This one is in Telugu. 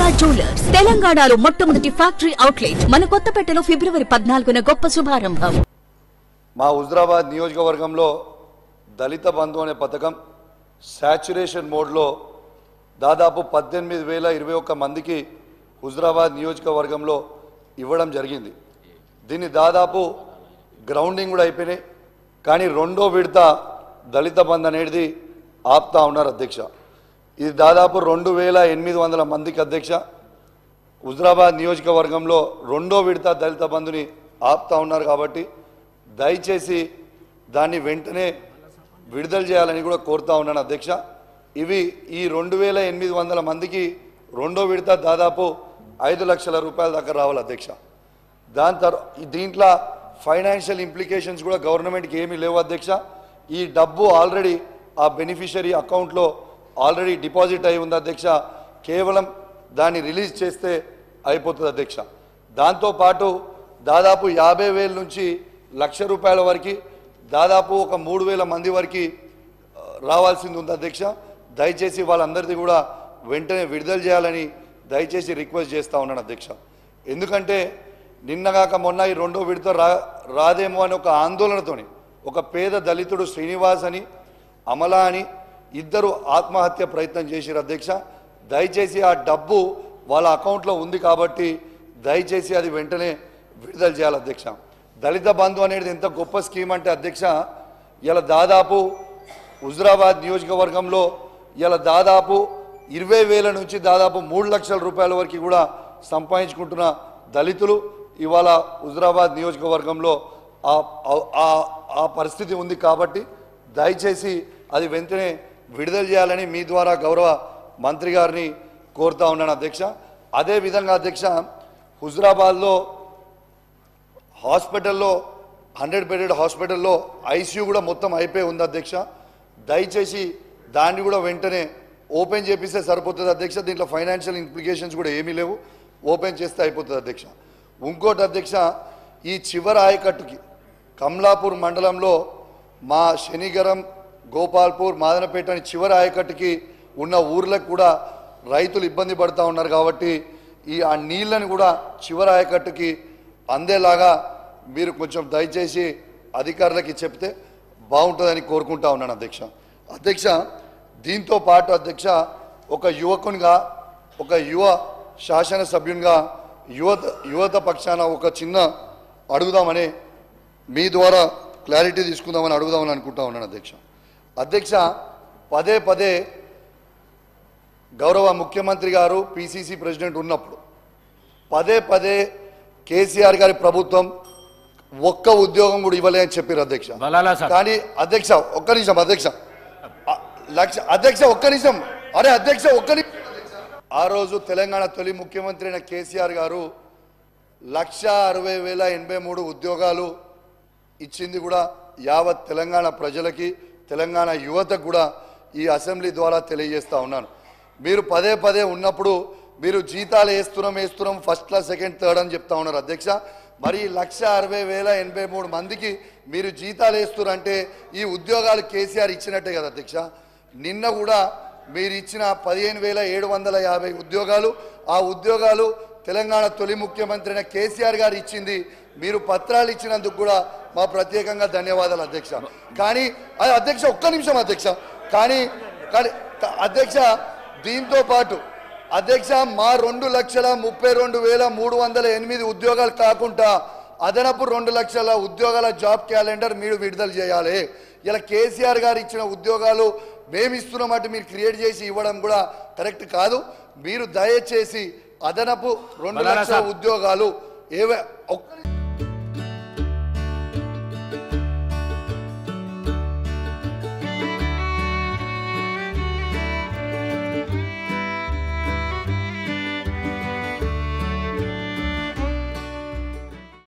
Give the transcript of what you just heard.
శారదా జ్యువెలర్స్ తెలంగాణలో మొట్టమొదటి ఫ్యాక్టరీ అవుట్లెట్ మన కొత్తపేటలో ఫిబ్రవరి పద్నాలుగున గొప్ప శుభారంభం మా హుజరాబాద్ నియోజకవర్గంలో దళిత బంధు అనే పథకం శాచురేషన్ మోడ్లో దాదాపు పద్దెనిమిది వేల ఇరవై ఒక్క మందికి హుజరాబాద్ నియోజకవర్గంలో ఇవ్వడం జరిగింది దీన్ని దాదాపు గ్రౌండింగ్ కూడా అయిపోయినాయి కానీ రెండో విడత దళిత బంధు అనేది ఆపుతా ఉన్నారు అధ్యక్ష ఇది దాదాపు రెండు వేల ఎనిమిది వందల మందికి అధ్యక్ష హుజరాబాద్ నియోజకవర్గంలో రెండో విడత దళిత బంధుని ఆపుతా ఉన్నారు కాబట్టి దయచేసి దాన్ని వెంటనే విడుదల చేయాలని కూడా కోరుతా ఉన్నాను అధ్యక్ష ఇవి ఈ రెండు వేల ఎనిమిది వందల మందికి రెండో విడత దాదాపు ఐదు లక్షల రూపాయల దాకా రావాలి అధ్యక్ష దాని తర్వాత దీంట్లో ఫైనాన్షియల్ ఇంప్లికేషన్స్ కూడా గవర్నమెంట్కి ఏమీ లేవు అధ్యక్ష ఈ డబ్బు ఆల్రెడీ ఆ బెనిఫిషరీ అకౌంట్లో ఆల్రెడీ డిపాజిట్ అయి ఉంది అధ్యక్ష కేవలం దాన్ని రిలీజ్ చేస్తే అయిపోతుంది అధ్యక్ష దాంతోపాటు దాదాపు యాభై వేల నుంచి లక్ష రూపాయల వరకు దాదాపు ఒక మూడు వేల మంది వరకు ఆ, రావాల్సింది ఉంది అధ్యక్ష దయచేసి వాళ్ళందరిది కూడా వెంటనే విడుదల చేయాలని దయచేసి రిక్వెస్ట్ చేస్తా ఉన్నాను అధ్యక్ష ఎందుకంటే నిన్నగాక మొన్న ఈ రెండో విడత రా రాదేమో అని ఒక ఆందోళనతోని ఒక పేద దళితుడు శ్రీనివాస్ అని అమల అని ఇద్దరు ఆత్మహత్య ప్రయత్నం చేశారు అధ్యక్ష దయచేసి ఆ డబ్బు వాళ్ళ అకౌంట్లో ఉంది కాబట్టి దయచేసి అది వెంటనే విడుదల చేయాలి అధ్యక్ష దళిత బంధు అనేది ఎంత గొప్ప స్కీమ్ అంటే అధ్యక్ష ఇలా దాదాపు హుజరాబాద్ నియోజకవర్గంలో ఇలా దాదాపు ఇరవై వేల నుంచి దాదాపు మూడు లక్షల రూపాయల వరకు కూడా సంపాదించుకుంటున్న దళితులు ఇవాళ హుజరాబాద్ నియోజకవర్గంలో ఆ- ఆ- ఆ- ఆ పరిస్థితి ఉంది కాబట్టి దయచేసి అది వెంటనే విడుదల చేయాలని మీ ద్వారా గౌరవ మంత్రి గారిని కోరుతా ఉన్నాను అధ్యక్ష అదేవిధంగా అధ్యక్ష హుజరాబాద్లో హాస్పిటల్లో హండ్రెడ్ బెడెడ్ హాస్పిటల్లో ఐసీయూ కూడా మొత్తం అయిపోయి ఉంది అధ్యక్ష దయచేసి దాన్ని కూడా వెంటనే ఓపెన్ చేపిస్తే సరిపోతుంది అధ్యక్ష దీంట్లో ఫైనాన్షియల్ ఇంప్లికేషన్స్ కూడా ఏమీ లేవు ఓపెన్ చేస్తే అయిపోతుంది అధ్యక్ష ఇంకోటి అధ్యక్ష ఈ చివరి ఆయకట్టుకి కమలాపూర్ మండలంలో మా శనిగరం గోపాల్పూర్ మాదనపేట అని చివరి ఆయకట్టుకి ఉన్న ఊర్లకు కూడా రైతులు ఇబ్బంది పడుతూ ఉన్నారు కాబట్టి ఈ ఆ నీళ్ళని కూడా చివరి ఆయకట్టుకి అందేలాగా మీరు కొంచెం దయచేసి అధికారులకి చెప్తే బాగుంటుందని కోరుకుంటా ఉన్నాను అధ్యక్ష అధ్యక్ష దీంతో పాటు అధ్యక్ష ఒక యువకునిగా ఒక యువ శాసనసభ్యునిగా యువత యువత పక్షాన ఒక చిన్న అడుగుదామని మీ ద్వారా క్లారిటీ తీసుకుందామని అడుగుదామని అనుకుంటా ఉన్నాను అధ్యక్ష అధ్యక్ష పదే పదే గౌరవ ముఖ్యమంత్రి గారు పిసిసి ప్రెసిడెంట్ ఉన్నప్పుడు పదే పదే కేసీఆర్ గారి ప్రభుత్వం ఒక్క ఉద్యోగం కూడా ఇవ్వలే అని చెప్పారు అధ్యక్ష బలాలా సార్. కానీ అధ్యక్ష ఒక్క నిమిషం అధ్యక్ష అ- లక్ష అధ్యక్ష ఒక్క నిమిషం అరే అధ్యక్ష ఒక్క నిమిషం ఆ రోజు తెలంగాణ తొలి ముఖ్యమంత్రి అయిన కేసీఆర్ గారు లక్ష అరవై వేల ఎనభై మూడు ఉద్యోగాలు ఇచ్చింది కూడా యావత్ తెలంగాణ ప్రజలకి తెలంగాణ యువతకు కూడా ఈ అసెంబ్లీ ద్వారా తెలియజేస్తా ఉన్నాను మీరు పదే పదే ఉన్నప్పుడు మీరు జీతాలు వేస్తున్నాం వేస్తున్నాం ఫస్ట్ క్లాస్ సెకండ్ థర్డ్ అని చెప్తా ఉన్నారు అధ్యక్ష మరి ఈ లక్ష అరవై వేల ఎనభై మూడు మందికి మీరు జీతాలు వేస్తున్నారంటే ఈ ఉద్యోగాలు కేసీఆర్ ఇచ్చినట్టే కదా అధ్యక్ష నిన్న కూడా మీరు ఇచ్చిన పదిహేను వేల ఏడు వందల యాభై ఉద్యోగాలు ఆ ఉద్యోగాలు తెలంగాణ తొలి ముఖ్యమంత్రి అయిన కేసీఆర్ గారు ఇచ్చింది మీరు పత్రాలు ఇచ్చినందుకు కూడా మా ప్రత్యేకంగా ధన్యవాదాలు అధ్యక్ష కానీ అది అధ్యక్ష ఒక్క నిమిషం అధ్యక్ష కానీ కానీ క- అధ్యక్ష దీంతో పాటు అధ్యక్ష మా రెండు లక్షల ముప్పై రెండు వేల మూడు వందల ఎనిమిది ఉద్యోగాలు కాకుండా అదనపు రెండు లక్షల ఉద్యోగాల జాబ్ క్యాలెండర్ మీరు విడుదల చేయాలి ఇలా కేసీఆర్ గారు ఇచ్చిన ఉద్యోగాలు మేము ఇస్తున్నామంటే మీరు క్రియేట్ చేసి ఇవ్వడం కూడా కరెక్ట్ కాదు మీరు దయచేసి అదనపు రెండు బలానా లక్షల సార్. ఉద్యోగాలు ఏవే ఒక్క